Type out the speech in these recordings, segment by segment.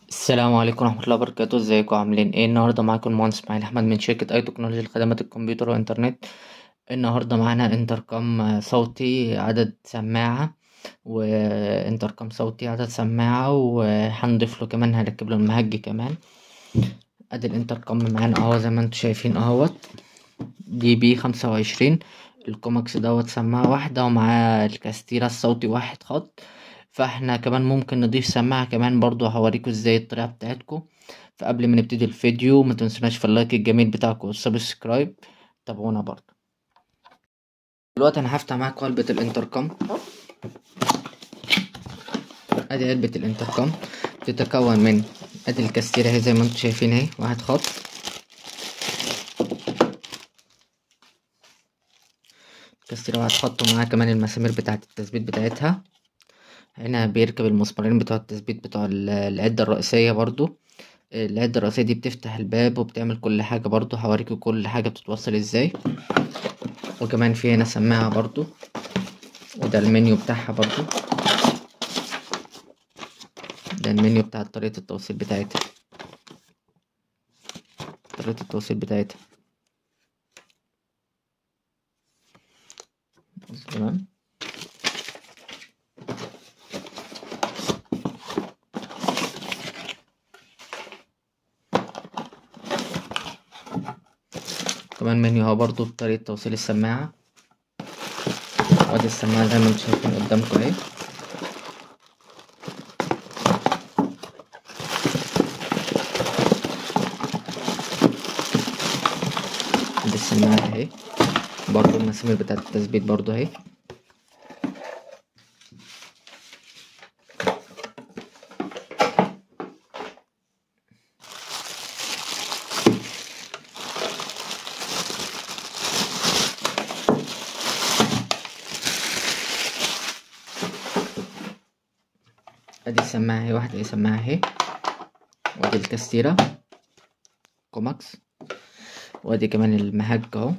السلام عليكم ورحمة الله وبركاته ازيكم عاملين ايه النهاردة معاكم المهندس اسماعيل احمد من شركة اي تكنولوجي لخدمات الكمبيوتر والانترنت النهاردة معانا انتركم صوتي عدد سماعة وانتركم صوتي عدد سماعة وهنضيف له كمان هنركب له المهج كمان ادي الانتركم معانا اهو زي ما انتوا شايفين اهوت دي بي خمسة وعشرين الكوماكس دوت سماعة واحدة ومعاه الكاستيرا الصوتي واحد خط فاحنا كمان ممكن نضيف سماعة كمان برضو هوريكم ازاي الطريقة بتاعتكم فقبل ما نبتدي الفيديو ما تنسوناش في اللايك الجميل بتاعكم والسبسكرايب تابعونا برضو دلوقتي انا هفتح معاكم علبة الانتركم ادي علبة الانتركم تتكون من ادي الكاستيرة اهي زي ما انتم شايفين اهي واحد خط الكاستيرة واحد خط ومعاها كمان المسامير بتاعة التثبيت بتاعتها هنا بيركب المسمارين بتوع التثبيت بتوع العدة الرئيسية برضو العدة الرئيسية دي بتفتح الباب وبتعمل كل حاجة برضو هوريكم كل حاجة بتتوصل ازاي وكمان في هنا سماعة برضو وده المنيو بتاعها برضو ده المنيو بتاع طريقة التوصيل بتاعتها طريقة التوصيل بتاعتها تمام كمان منيو اهو برضو بطريقة توصيل السماعة وادي السماعة زي ما انتم شايفين قدامكم اهي ادي السماعة اهي برضو المسامير بتاعة التثبيت برضو اهي ادي السماعة اهي واحدة اهي سماعة اهي وادي الكاستيرة كوماكس وادي كمان المهج اهو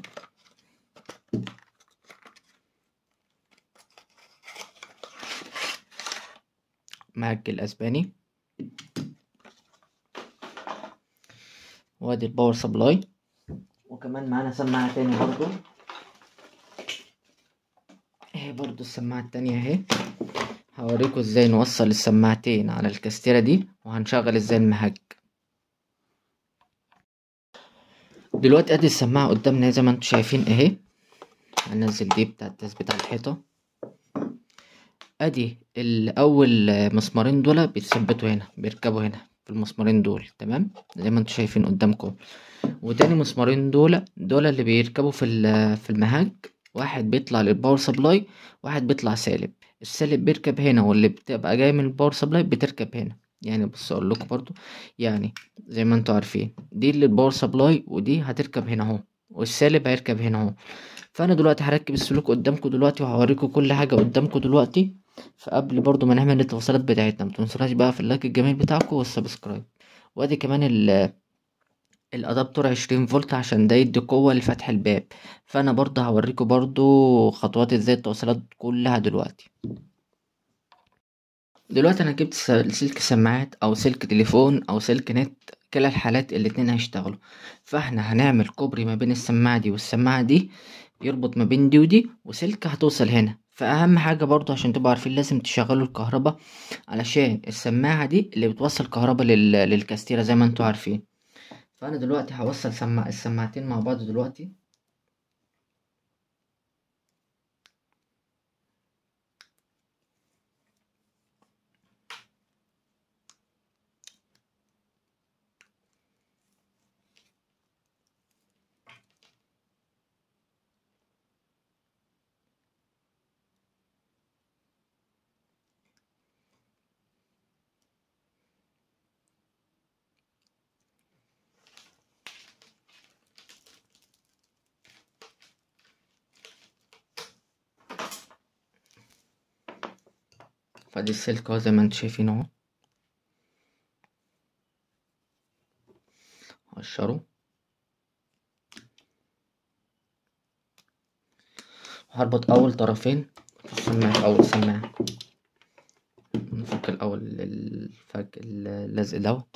مهج الاسباني وادي الباور سبلاي وكمان معانا سماعة تاني برضو اهي برضو السماعة التانية اهي هوريكم ازاي نوصل السماعتين على الكاستيرة دي وهنشغل ازاي المهج دلوقتي ادي السماعة قدامنا زي ما انتم شايفين اهي هننزل دي بتاع التثبيت على الحيطة ادي الاول مسمارين دول بيتثبتوا هنا بيركبوا هنا في المسمارين دول تمام زي ما انتم شايفين قدامكم وتاني مسمارين دول دول اللي بيركبوا في في المهج واحد بيطلع للباور سبلاي واحد بيطلع سالب السالب بيركب هنا واللي بتبقى جاي من الباور سبلاي بتركب هنا يعني بص اقول لكم برضو يعني زي ما انتوا عارفين دي اللي الباور سبلاي ودي هتركب هنا اهو والسالب هيركب هنا اهو فانا دلوقتي هركب السلوك قدامكم دلوقتي وهوريكم كل حاجه قدامكم دلوقتي فقبل برضو ما نعمل التوصيلات بتاعتنا متنسوناش بقى في اللايك الجميل بتاعكم والسبسكرايب وادي كمان ال الادابتور عشرين فولت عشان ده يدي قوة لفتح الباب فانا برضه هوريكم برضه خطوات ازاي التوصيلات كلها دلوقتي دلوقتي انا جبت سلك سماعات او سلك تليفون او سلك نت كلا الحالات الاتنين هيشتغلوا فاحنا هنعمل كوبري ما بين السماعة دي والسماعة دي يربط ما بين دي ودي وسلك هتوصل هنا فاهم حاجة برضو عشان تبقوا عارفين لازم تشغلوا الكهرباء علشان السماعة دي اللي بتوصل كهرباء لل... للكاستيرة زي ما انتوا عارفين فانا دلوقتي هوصل سماع السماعتين مع بعض دلوقتي فادي السلك اهو زي ما انتوا شايفين اهو هقشره وهربط اول طرفين في السماعة في اول سماعة من نفك الأول الفك اللزق دوت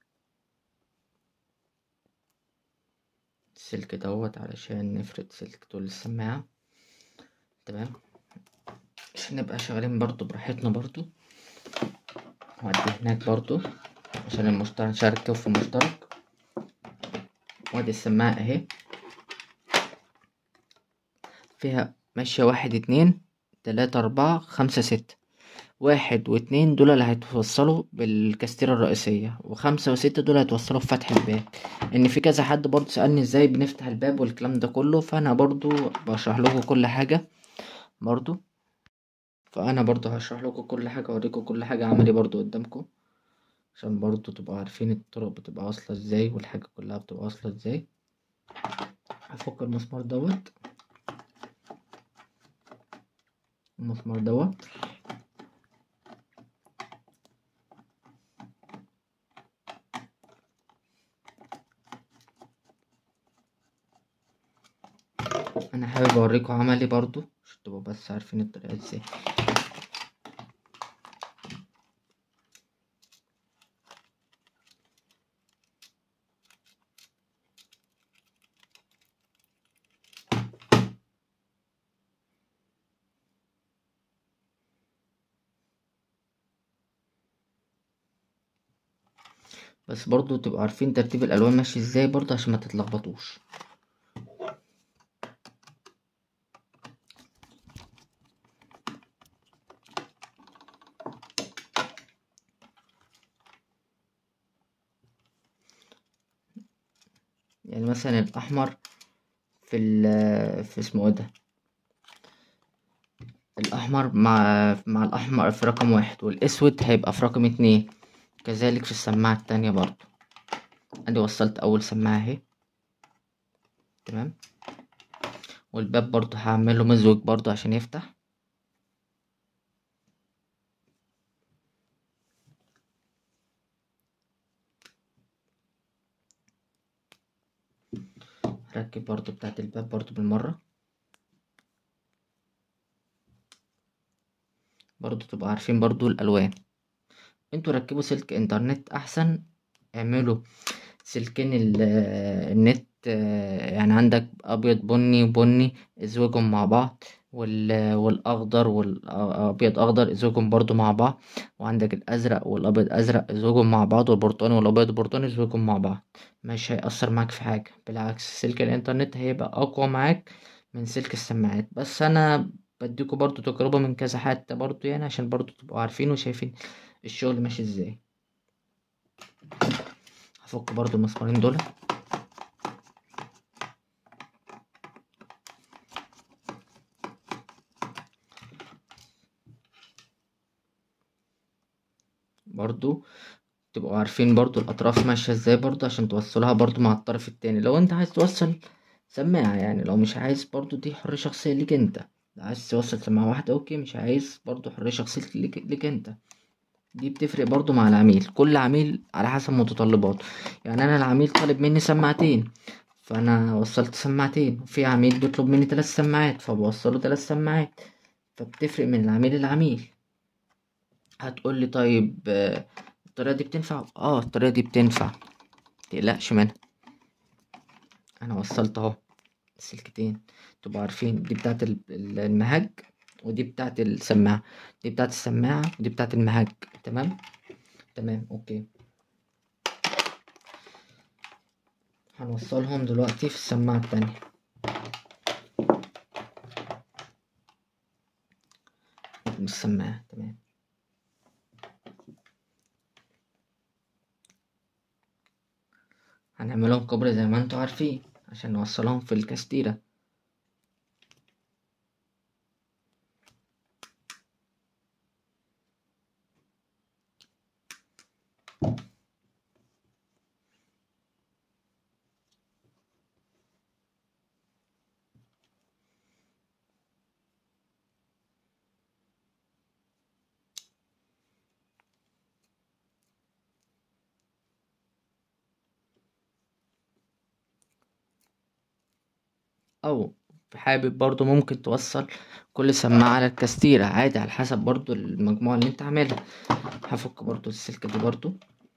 السلك دوت علشان نفرد سلك طول السماعة تمام عشان نبقى شغالين برضو براحتنا برضو وأدي هناك برضو عشان المشترك نشاركه في المشترك وادي السماعة اهي فيها ماشية واحد اتنين تلاتة أربعة خمسة ستة واحد واتنين دول اللي هيتوصلوا بالكاستيرة الرئيسية وخمسة وستة دول هيتوصلوا بفتح الباب ان في كذا حد برضه سألني ازاي بنفتح الباب والكلام ده كله فانا برضه بشرح لكم كل حاجة برضه فانا برضه هشرح لكم كل حاجة اوريكم كل حاجة عملي برضه قدامكم عشان برضه تبقوا عارفين الطرق بتبقى واصلة ازاي والحاجة كلها بتبقى واصلة ازاي هفك المسمار دوت المسمار دوت انا حابب اوريكم عملي برضو عشان تبقوا بس عارفين الطريقة ازاي بس برضو تبقوا عارفين ترتيب الالوان ماشي ازاي برضو عشان ما تتلخبطوش يعني مثلا الاحمر في ال في اسمه ايه ده الاحمر مع مع الاحمر في رقم واحد والاسود هيبقى في رقم اتنين كذلك في السماعة التانية برضو ادي وصلت اول سماعة اهي تمام والباب برضو هعمله مزوج برضو عشان يفتح هركب برضو بتاعت الباب برضو بالمرة برضو تبقوا عارفين برضو الألوان انتوا ركبوا سلك انترنت أحسن اعملوا سلكين ال- النت يعني عندك أبيض بني وبني ازوجهم مع بعض وال- والأخضر والأبيض أخضر ازوجهم برضو مع بعض وعندك الأزرق والأبيض أزرق ازوجهم مع بعض والبرتقاني والأبيض برتقاني ازوجهم مع بعض مش هيأثر معاك في حاجة بالعكس سلك الإنترنت هيبقى أقوى معاك من سلك السماعات بس أنا بديكوا برضو تجربة من كذا حتة برضو يعني عشان برضو تبقوا عارفين وشايفين الشغل ماشي ازاي هفك برضو المسمارين دول برضو تبقوا عارفين برضو الأطراف ماشية ازاي برضو عشان توصلوها برضو مع الطرف التاني لو انت عايز توصل سماعة يعني لو مش عايز برضو دي حرية شخصية ليك انت لو عايز توصل سماعة واحدة اوكي مش عايز برضو حرية شخصية ليك, ليك انت دي بتفرق برضو مع العميل كل عميل على حسب متطلباته يعني انا العميل طالب مني سماعتين فانا وصلت سماعتين وفي عميل بيطلب مني ثلاث سماعات فبوصله ثلاث سماعات فبتفرق من العميل للعميل هتقول لي طيب آه، الطريقة دي بتنفع اه الطريقة دي بتنفع متقلقش منها انا وصلت اهو السلكتين تبقوا عارفين دي بتاعت ال- ال- المهج ودي بتاعت السماعة دي بتاعت السماعة ودي بتاعت المهج تمام تمام اوكي هنوصلهم دلوقتي في السماعة التانية السماعة تمام هنعملهم كوبري زي ما انتوا عارفين عشان نوصلهم في الكاستيرة او حابب برضو ممكن توصل كل سماعة على الكاستيرة عادي على حسب برضو المجموعة اللي انت عاملها هفك برضو السلكة دي برضو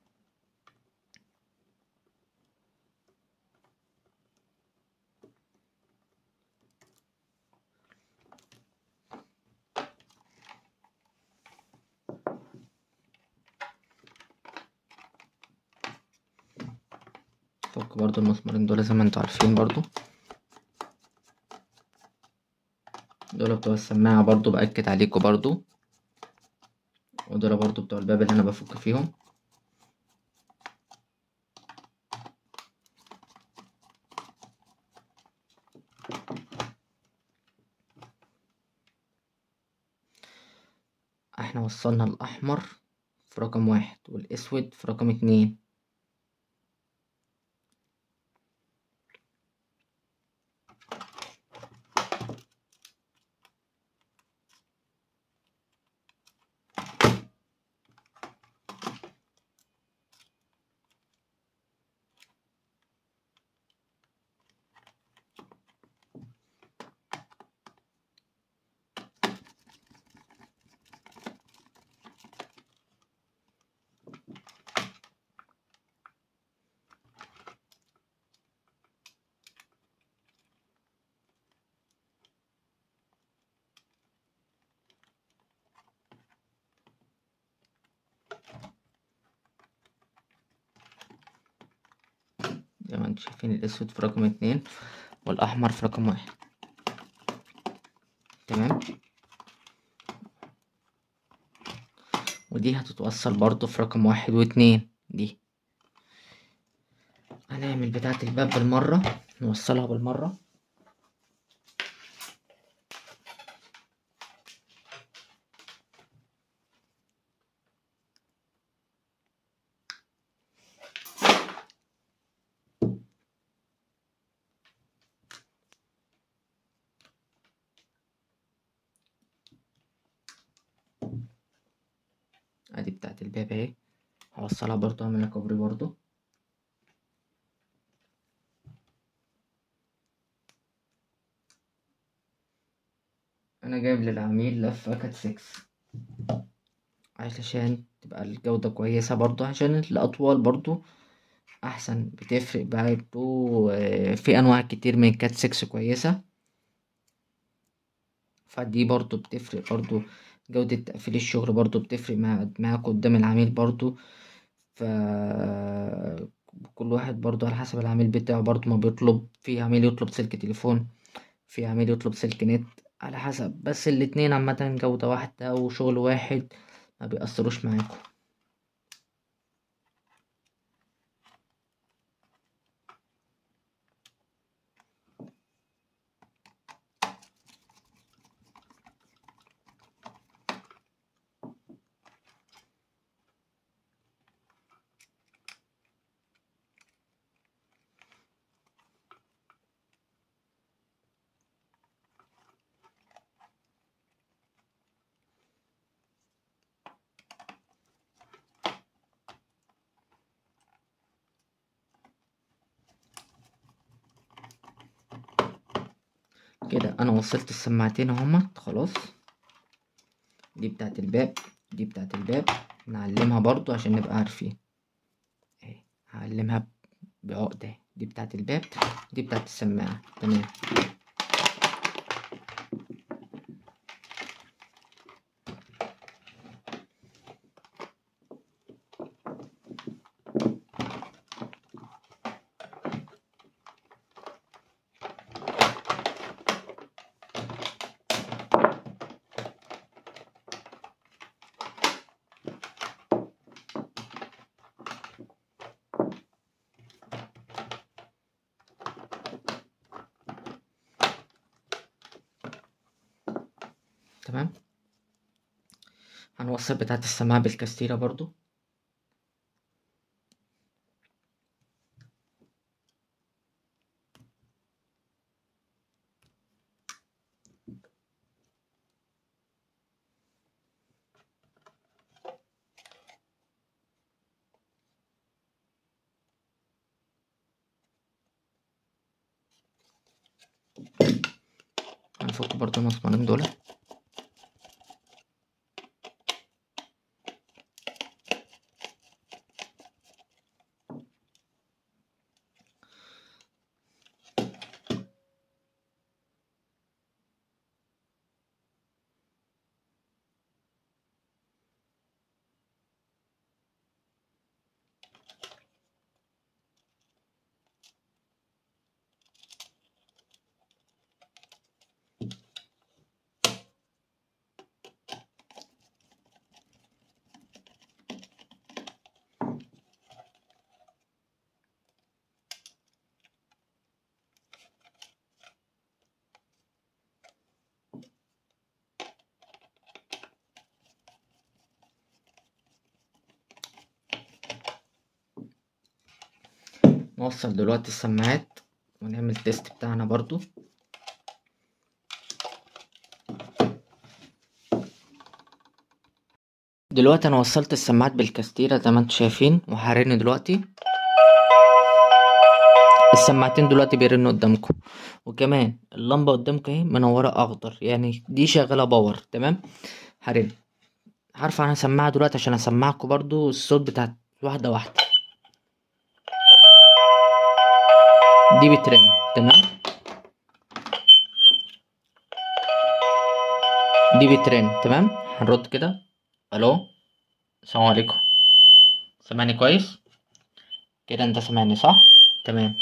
فك برضو المسمارين دول زي ما انتوا عارفين برضو دول بتوع السماعة برضو بأكد عليكم برضو ودول برضو بتوع الباب اللي أنا بفك فيهم احنا وصلنا الأحمر في رقم واحد والأسود في رقم اتنين زي ما انتوا شايفين الأسود في رقم اتنين والأحمر في رقم واحد تمام ودي هتتوصل برضو في رقم واحد واتنين دي هنعمل بتاعة الباب بالمرة نوصلها بالمرة ادي بتاعة الباب اهي هوصلها برضو اعملها كوبري برضو انا جايب للعميل لفة كات سكس علشان تبقى الجودة كويسة برضو عشان الأطوال برضو أحسن بتفرق برضو آه، في أنواع كتير من كات سكس كويسة فدي برضو بتفرق برضو جودة تقفيل الشغل برضو بتفرق مع معاك قدام العميل برضو ف كل واحد برضو على حسب العميل بتاعه برضو ما بيطلب في عميل يطلب سلك تليفون في عميل يطلب سلك نت على حسب بس الاتنين عامة جودة واحدة وشغل واحد ما بيأثروش معاكم كده انا وصلت السماعتين اهما خلاص دي بتاعت الباب دي بتاعت الباب نعلمها برضو عشان نبقى عارفين اهي هعلمها بعقدة دي بتاعت الباب دي بتاعت السماعة تمام تمام هنوصل بتاعت السماعة بالكاستيرة برضو هنفك برضو المسمارين دول نوصل دلوقتي السماعات ونعمل تيست بتاعنا برضو دلوقتي انا وصلت السماعات بالكاستيرة زي ما انتم شايفين وهرن دلوقتي السماعتين دلوقتي بيرنوا قدامكم وكمان اللمبة قدامكم اهي منورة اخضر يعني دي شغالة باور تمام هرن هرفع انا سماعة دلوقتي عشان اسمعكم برضو الصوت بتاع واحدة واحدة دي بترن تمام دي بترن تمام هنرد كده الو السلام عليكم سامعني كويس كده انت سامعني صح تمام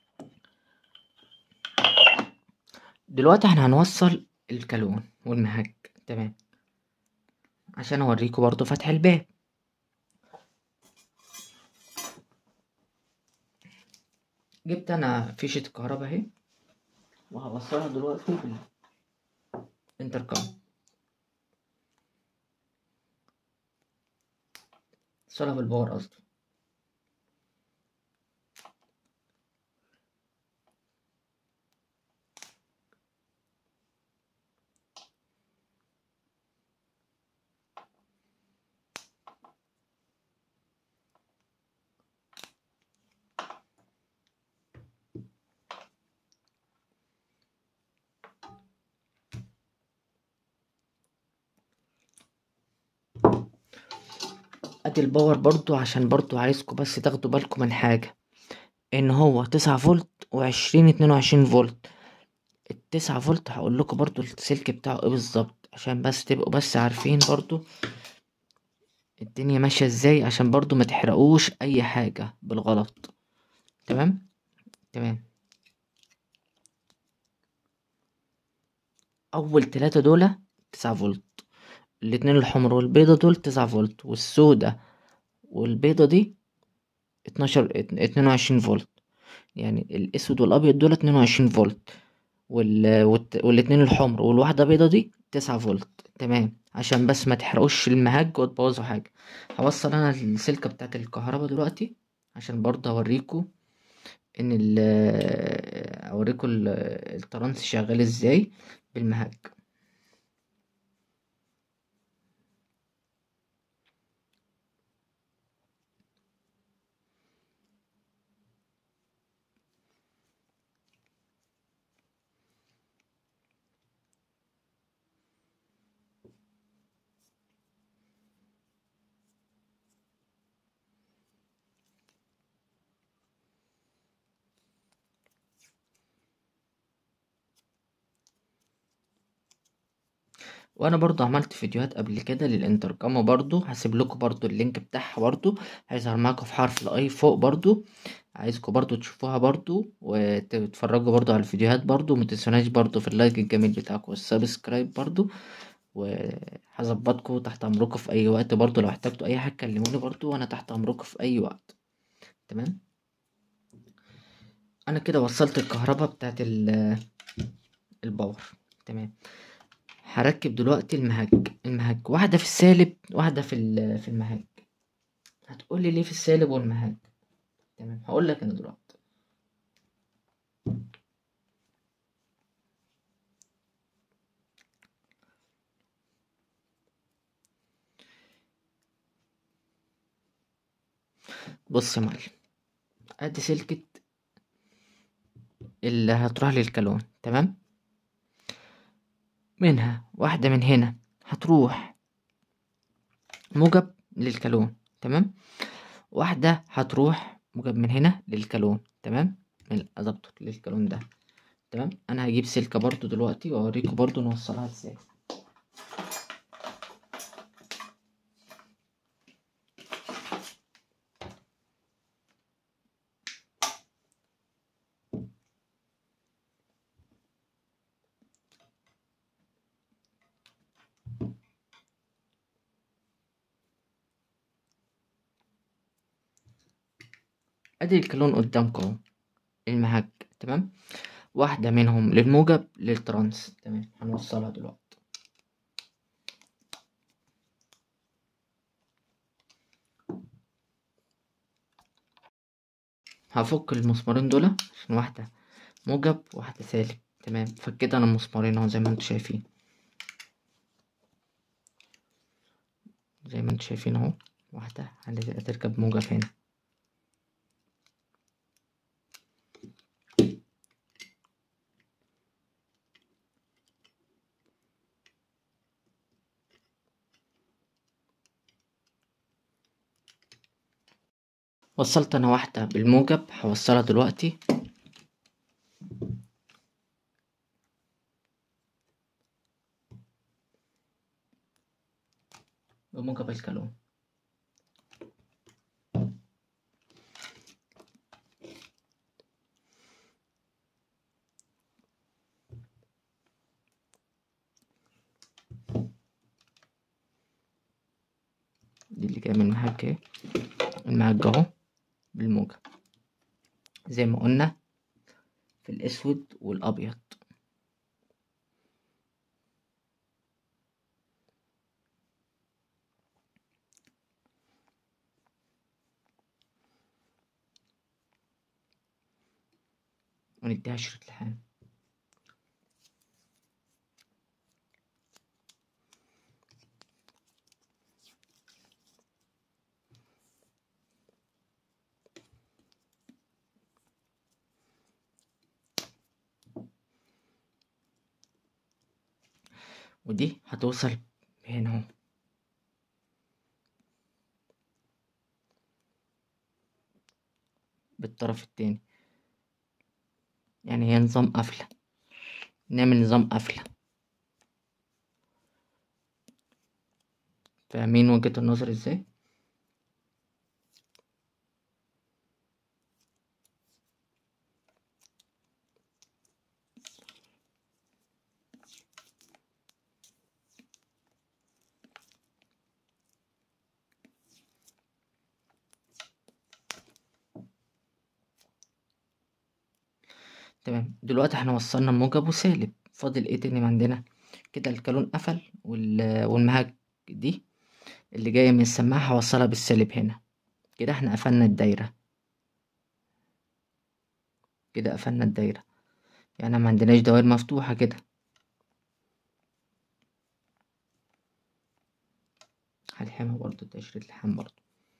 دلوقتي احنا هنوصل الكالون والمهج تمام عشان اوريكم برضو فتح الباب جبت انا فيشة الكهرباء اهي وهوصلها دلوقتي بالانتركم وصلها بالباور قصدي ادي الباور برضو عشان برضو عايزكم بس تاخدوا بالكم من حاجة ان هو تسعة فولت وعشرين اتنين وعشرين فولت التسعة فولت هقول لكم برضو السلك بتاعه ايه بالظبط عشان بس تبقوا بس عارفين برضو الدنيا ماشية ازاي عشان برضو ما تحرقوش اي حاجة بالغلط تمام تمام اول تلاتة دول تسعة فولت الاتنين الحمر والبيضة دول تسعة فولت والسودة والبيضة دي اتناشر اتنين وعشرين فولت يعني الاسود والابيض دول اتنين وعشرين فولت وال... والت... والاتنين الحمر والواحدة بيضة دي تسعة فولت تمام عشان بس ما تحرقوش المهج وتبوظوا حاجة هوصل انا السلكة بتاعت الكهرباء دلوقتي عشان برضه اوريكم ان ال اوريكم ال- الترانس شغال ازاي بالمهج وانا برضو عملت فيديوهات قبل كده للانتركام برضو هسيب لكم برضو اللينك بتاعها برضو هيظهر معاكم في حرف الاي فوق برضو عايزكم برضو تشوفوها برضو وتتفرجوا برضو على الفيديوهات برضو متنسوناش برضو في اللايك الجميل بتاعكم والسبسكرايب برضو وهظبطكم تحت امركم في اي وقت برضو لو احتجتوا اي حاجه كلموني برضو وانا تحت امركم في اي وقت تمام انا كده وصلت الكهرباء بتاعت ال- الباور تمام هركب دلوقتي المهج المهج واحدة في السالب واحدة في ال- في المهج هتقولي ليه في السالب والمهج تمام هقول لك انا دلوقتي بص يا معلم ادي سلكة اللي هتروح للكالون تمام منها واحدة من هنا هتروح موجب للكالون تمام واحدة هتروح موجب من هنا للكالون تمام من الأدابتور للكالون ده تمام أنا هجيب سلكة برضو دلوقتي وأوريكم برضو نوصلها ازاي ادي الكالون قدامكم اهو المهج تمام واحدة منهم للموجب للترانس تمام هنوصلها دلوقتي هفك المسمارين دول عشان واحدة موجب وواحدة سالب تمام فكيت انا المسمارين اهو زي ما انتم شايفين زي ما انتم شايفين اهو واحدة هتركب موجب هنا وصلت انا واحدة بالموجب هوصلها دلوقتي بموجب الكالون دي اللي جايه من المحك اهي المحك اهو بالموجب زي ما قلنا في الاسود والابيض ونديها شريط لحام ودي هتوصل هنا اهو بالطرف التاني يعني هي نظام قفلة نعمل نظام قفلة فاهمين وجهة النظر ازاي تمام دلوقتي احنا وصلنا موجب وسالب فاضل ايه تاني عندنا كده الكالون قفل وال... والمهج دي اللي جاية من السماعة هوصلها بالسالب هنا كده احنا قفلنا الدايرة كده قفلنا الدايرة يعني ما عندناش دوائر مفتوحة كده هلحمها برضو تشريط لحام برضو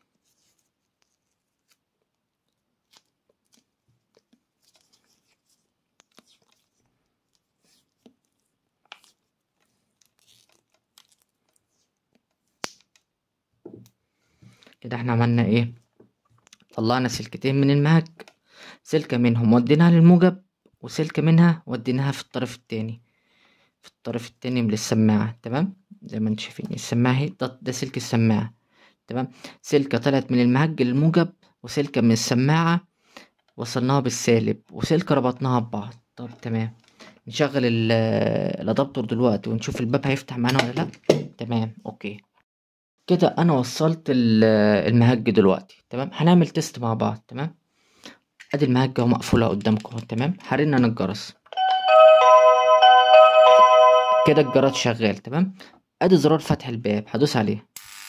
كده احنا عملنا ايه طلعنا سلكتين من المهج سلكة منهم وديناها للموجب وسلكة منها وديناها في الطرف التاني في الطرف التاني من السماعة تمام زي ما انتم شايفين السماعة اهي ده, ده سلك السماعة تمام سلكة طلعت من المهج للموجب وسلكة من السماعة وصلناها بالسالب وسلكة ربطناها ببعض طب تمام نشغل الادابتور دلوقتي ونشوف الباب هيفتح معانا ولا لا تمام اوكي كده انا وصلت المهج دلوقتي تمام هنعمل تيست مع بعض تمام ادي المهج اهو مقفوله قدامكم تمام هرن انا الجرس كده الجرس شغال تمام ادي زرار فتح الباب هدوس عليه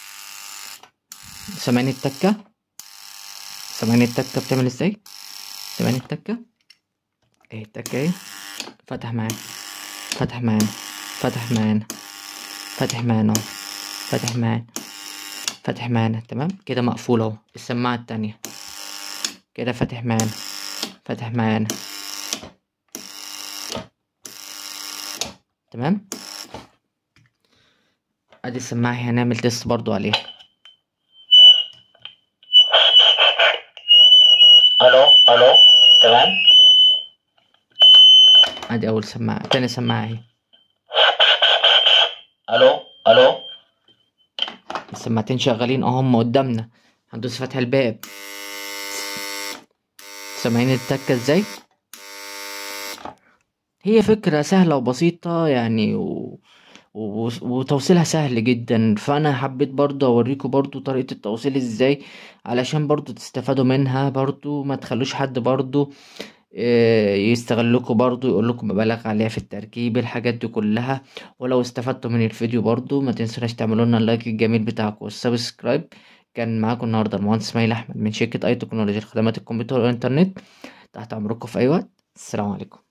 سامعين التكه سامعين التكه بتعمل ازاي سامعين التكه اهي التكه اهي فتح معانا فتح معانا فتح معانا فتح معانا اهو فاتح معانا فاتح معانا تمام كده مقفول اهو السماعة التانية كده فاتح معانا فاتح معانا تمام ادي السماعة اهي هنعمل تيست برضو عليها الو الو تمام ادي اول سماعة تاني سماعة اهي الو الو السماعتين شغالين اهو هم قدامنا هندوس فتح الباب سامعين التكة ازاي هي فكرة سهلة وبسيطة يعني و... و... وتوصيلها سهل جدا فانا حبيت برضو اوريكم برضو طريقة التوصيل ازاي علشان برضو تستفادوا منها برضو ما تخلوش حد برضو آه، يستغلكوا برضو يقولكوا مبالغ عليها في التركيب الحاجات دي كلها ولو استفدتوا من الفيديو برضو ما تنسوناش تعملوا لنا اللايك الجميل بتاعكم والسبسكرايب كان معاكم النهارده المهندس اسماعيل احمد من شركة اي تكنولوجيا لخدمات الكمبيوتر والانترنت تحت امركم في اي وقت السلام عليكم